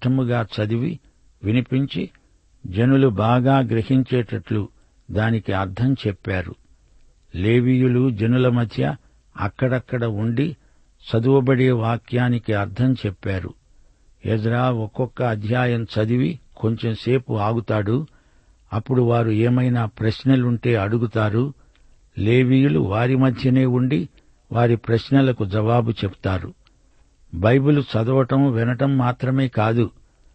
స్పష్టముగా చదివి వినిపించి జనులు బాగా గ్రహించేటట్లు దానికి అర్థం చెప్పారు లేవీయులు జనుల మధ్య అక్కడక్కడ ఉండి చదువబడే వాక్యానికి అర్థం చెప్పారు ఎజ్రా ఒక్కొక్క అధ్యాయం చదివి కొంచెంసేపు ఆగుతాడు అప్పుడు వారు ఏమైనా ప్రశ్నలుంటే అడుగుతారు లేవీయులు వారి మధ్యనే ఉండి వారి ప్రశ్నలకు జవాబు చెప్తారు బైబిల్ చదవటం వినటం మాత్రమే కాదు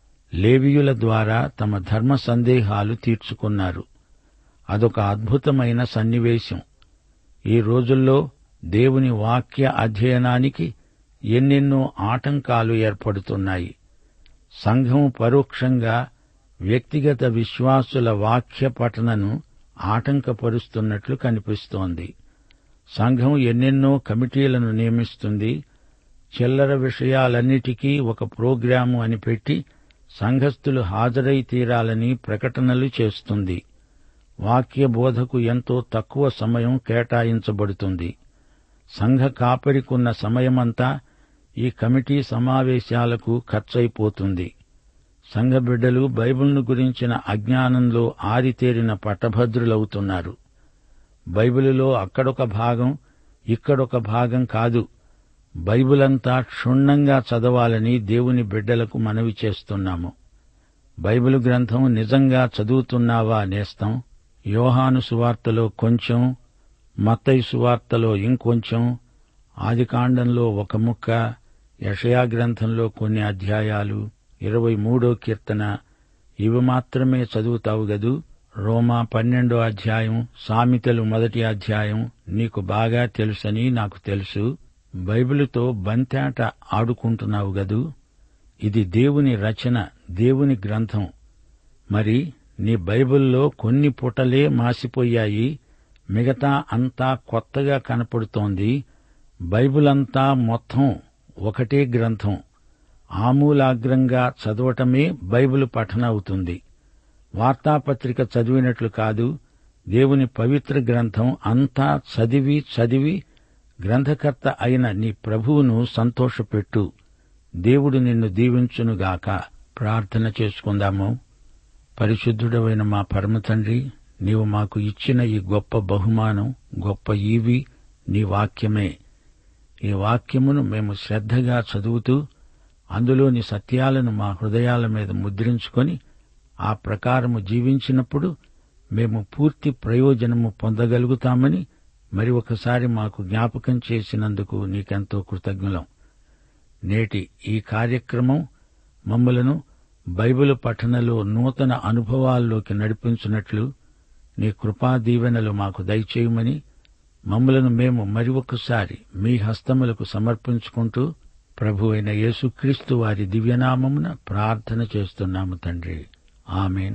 లేవీయుల ద్వారా తమ ధర్మ సందేహాలు తీర్చుకున్నారు అదొక అద్భుతమైన సన్నివేశం ఈ రోజుల్లో దేవుని వాక్య అధ్యయనానికి ఎన్నెన్నో ఆటంకాలు ఏర్పడుతున్నాయి సంఘం పరోక్షంగా వ్యక్తిగత విశ్వాసుల వాక్య పఠనను ఆటంకపరుస్తున్నట్లు కనిపిస్తోంది సంఘం ఎన్నెన్నో కమిటీలను నియమిస్తుంది చిల్లర విషయాలన్నిటికీ ఒక ప్రోగ్రాము అని పెట్టి సంఘస్థులు హాజరై తీరాలని ప్రకటనలు చేస్తుంది వాక్య బోధకు ఎంతో తక్కువ సమయం కేటాయించబడుతుంది సంఘ కాపరికున్న సమయమంతా ఈ కమిటీ సమావేశాలకు ఖర్చయిపోతుంది సంఘ బిడ్డలు బైబిల్ను గురించిన అజ్ఞానంలో ఆరితేరిన పట్టభద్రులవుతున్నారు బైబిలులో అక్కడొక భాగం ఇక్కడొక భాగం కాదు బైబిలంతా క్షుణ్ణంగా చదవాలని దేవుని బిడ్డలకు మనవి చేస్తున్నాము బైబిల్ గ్రంథం నిజంగా చదువుతున్నావా నేస్తం యోహాను సువార్తలో కొంచెం మత్తయి సువార్తలో ఇంకొంచెం ఆదికాండంలో ఒక ముక్క యషయా గ్రంథంలో కొన్ని అధ్యాయాలు ఇరవై మూడో కీర్తన ఇవి మాత్రమే చదువుతావు గదు రోమా పన్నెండో అధ్యాయం సామెతలు మొదటి అధ్యాయం నీకు బాగా తెలుసని నాకు తెలుసు బైబిలుతో బంతేట ఆడుకుంటున్నావు గదు ఇది దేవుని రచన దేవుని గ్రంథం మరి నీ బైబిల్లో కొన్ని పుటలే మాసిపోయాయి మిగతా అంతా కొత్తగా కనపడుతోంది బైబిల్ అంతా మొత్తం ఒకటే గ్రంథం ఆమూలాగ్రంగా చదవటమే బైబిల్ పఠన అవుతుంది వార్తాపత్రిక చదివినట్లు కాదు దేవుని పవిత్ర గ్రంథం అంతా చదివి చదివి గ్రంథకర్త అయిన నీ ప్రభువును సంతోషపెట్టు దేవుడు నిన్ను దీవించునుగాక ప్రార్థన చేసుకుందాము పరిశుద్ధుడవైన మా పరమతండ్రి నీవు మాకు ఇచ్చిన ఈ గొప్ప బహుమానం గొప్ప ఈవి నీ వాక్యమే ఈ వాక్యమును మేము శ్రద్ధగా చదువుతూ అందులోని సత్యాలను మా హృదయాల మీద ముద్రించుకొని ఆ ప్రకారము జీవించినప్పుడు మేము పూర్తి ప్రయోజనము పొందగలుగుతామని మరి ఒకసారి మాకు జ్ఞాపకం చేసినందుకు నీకెంతో కృతజ్ఞులం నేటి ఈ కార్యక్రమం మమ్మలను బైబిల్ పఠనలో నూతన అనుభవాల్లోకి నడిపించినట్లు నీ కృపా దీవెనలు మాకు దయచేయమని మమ్మలను మేము మరి ఒకసారి మీ హస్తములకు సమర్పించుకుంటూ ప్రభు అయిన యేసుక్రీస్తు వారి దివ్యనామమున ప్రార్థన చేస్తున్నాము తండ్రి ఆమెన్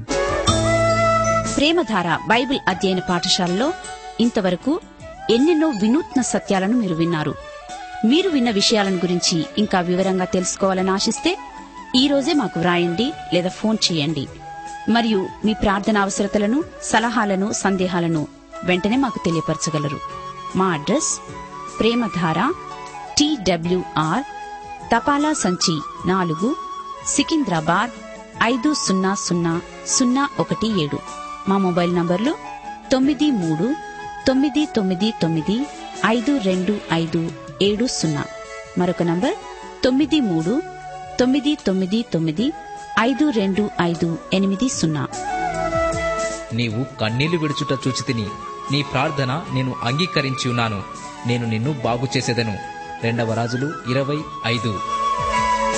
ప్రేమధార బైబిల్ అధ్యయన పాఠశాలలో ఇంతవరకు ఎన్నెన్నో వినూత్న సత్యాలను మీరు విన్నారు మీరు విన్న విషయాలను గురించి ఇంకా వివరంగా తెలుసుకోవాలని ఆశిస్తే ఈ రోజే మాకు వ్రాయండి లేదా ఫోన్ చేయండి మరియు మీ ప్రార్థన అవసరతలను సలహాలను సందేహాలను వెంటనే మాకు తెలియపరచగలరు మా అడ్రస్ ప్రేమధార టీడబ్ల్యూఆర్ తపాలా సంచి నాలుగు సికింద్రాబాద్ ఐదు సున్నా సున్నా సున్నా ఒకటి ఏడు మా మొబైల్ నంబర్లు తొమ్మిది మూడు తొమ్మిది తొమ్మిది తొమ్మిది ఐదు రెండు ఐదు ఏడు సున్నా మరొక నంబర్ తొమ్మిది మూడు తొమ్మిది తొమ్మిది తొమ్మిది ఐదు రెండు ఐదు ఎనిమిది సున్నా నీవు కన్నీళ్లు విడుచుట చూచితిని నీ ప్రార్థన నేను అంగీకరించి ఉన్నాను నేను నిన్ను బాగు చేసేదను రెండవ రాజులు ఇరవై ఐదు